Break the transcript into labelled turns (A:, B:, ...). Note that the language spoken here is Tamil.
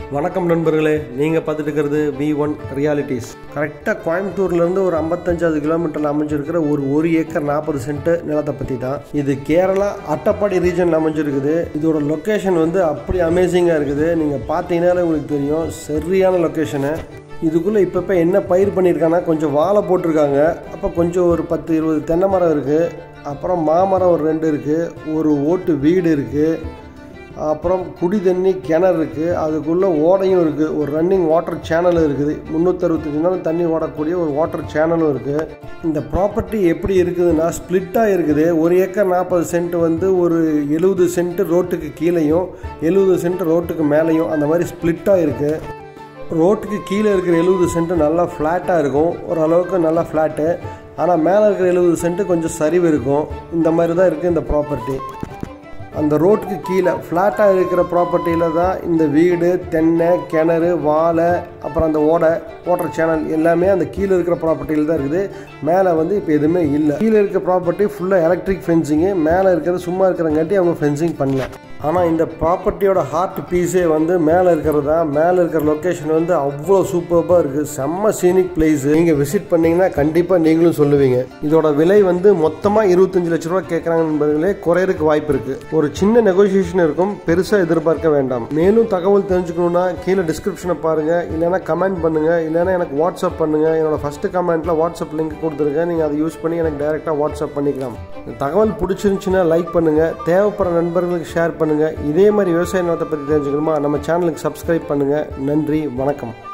A: வணக்கம் நண்பர்களே நீங்கள் பார்த்துட்டு இருக்கிறது வி ஒன் ரியாலிட்டிஸ் கரெக்டாக கோயம்புத்தூர்லேருந்து ஒரு ஐம்பத்தஞ்சாவது கிலோமீட்டரில் அமைஞ்சிருக்கிற ஒரு ஒரு ஏக்கர் நாற்பது சென்ட் நிலத்தை பற்றி தான் இது கேரளா அட்டப்பாடி ரீஜனில் அமைஞ்சிருக்குது இதோட லொக்கேஷன் வந்து அப்படி அமேசிங்காக இருக்குது நீங்கள் பார்த்தீங்கன்னாலே உங்களுக்கு தெரியும் சரியான லொக்கேஷனு இதுக்குள்ளே இப்பப்போ என்ன பயிர் பண்ணியிருக்காங்கன்னா கொஞ்சம் வாழை போட்டிருக்காங்க அப்போ கொஞ்சம் ஒரு பத்து இருபது தென்னை மரம் இருக்குது அப்புறம் மாமரம் ஒரு ரெண்டு இருக்குது ஒரு ஓட்டு வீடு இருக்குது அப்புறம் குடி தண்ணி கிணறு இருக்குது அதுக்குள்ளே ஓடையும் இருக்குது ஒரு ரன்னிங் வாட்டர் சேனல் இருக்குது முந்நூற்றறுபத்தஞ்சு நாள் தண்ணி ஓடக்கூடிய ஒரு வாட்டர் சேனலும் இருக்குது இந்த ப்ராப்பர்ட்டி எப்படி இருக்குதுன்னா ஸ்ப்ளிட்டாக இருக்குது ஒரு ஏக்கர் நாற்பது சென்ட் வந்து ஒரு எழுபது சென்ட் ரோட்டுக்கு கீழேயும் எழுபது சென்ட் ரோட்டுக்கு மேலேயும் அந்த மாதிரி ஸ்ப்ளிட்டாக இருக்குது ரோட்டுக்கு கீழே இருக்கிற எழுபது சென்ட் நல்லா ஃப்ளாட்டாக இருக்கும் ஓரளவுக்கு நல்லா ஃப்ளாட்டு ஆனால் மேலே இருக்கிற எழுபது சென்ட் கொஞ்சம் சரிவு இருக்கும் இந்த மாதிரி தான் இருக்குது இந்த ப்ராப்பர்ட்டி அந்த ரோட்டுக்கு கீழே ஃப்ளாட்டாக இருக்கிற ப்ராப்பர்ட்டியில் தான் இந்த வீடு தென்னை கிணறு வாழை அப்புறம் அந்த ஓடை வாட்டர் சேனல் எல்லாமே அந்த கீழே இருக்கிற ப்ராப்பர்ட்டியில் தான் இருக்குது மேலே வந்து இப்போ எதுவுமே இல்லை கீழே இருக்கிற ப்ராப்பர்ட்டி ஃபுல்லாக எலக்ட்ரிக் ஃபென்சிங்கு மேலே இருக்கிறது சும்மா இருக்கிறங்காட்டி அவங்க ஃபென்சிங் பண்ணல ஆனால் இந்த ப்ராப்பர்ட்டியோட ஹார்ட் பீஸே வந்து மேலே இருக்கிறது தான் மேலே இருக்கிற லொக்கேஷன் வந்து அவ்வளோ சூப்பராக இருக்குது செம்ம சீனிக் பிளேஸ் நீங்கள் விசிட் பண்ணீங்கன்னா கண்டிப்பாக நீங்களும் சொல்லுவீங்க இதோட விலை வந்து மொத்தமாக இருபத்தஞ்சு லட்ச ரூபா கேட்குறாங்க என்பதிலே குறையறதுக்கு வாய்ப்பு இருக்குது ஒரு சின்ன நெகோசியேஷன் இருக்கும் பெருசாக எதிர்பார்க்க வேண்டாம் மேலும் தகவல் தெரிஞ்சுக்கணுன்னா கீழே டிஸ்கிரிப்ஷனை பாருங்கள் இல்லைனா கமெண்ட் பண்ணுங்கள் இல்லைனா எனக்கு வாட்ஸ்அப் பண்ணுங்கள் என்னோட ஃபஸ்ட்டு கமெண்ட்டில் வாட்ஸ்அப் லிங்க் கொடுத்துருக்கேன் நீங்கள் அதை யூஸ் பண்ணி எனக்கு டைரெக்டாக வாட்ஸ்அப் பண்ணிக்கலாம் இந்த தகவல் பிடிச்சிருந்துச்சுன்னா லைக் பண்ணுங்கள் தேவைப்படுற நண்பர்களுக்கு ஷேர் பண்ணுங்கள் இதே மாதிரி விவசாய நிலத்தை பற்றி தெரிஞ்சுக்கணுமா நம்ம சேனலுக்கு சப்ஸ்கிரைப் பண்ணுங்கள் நன்றி வணக்கம்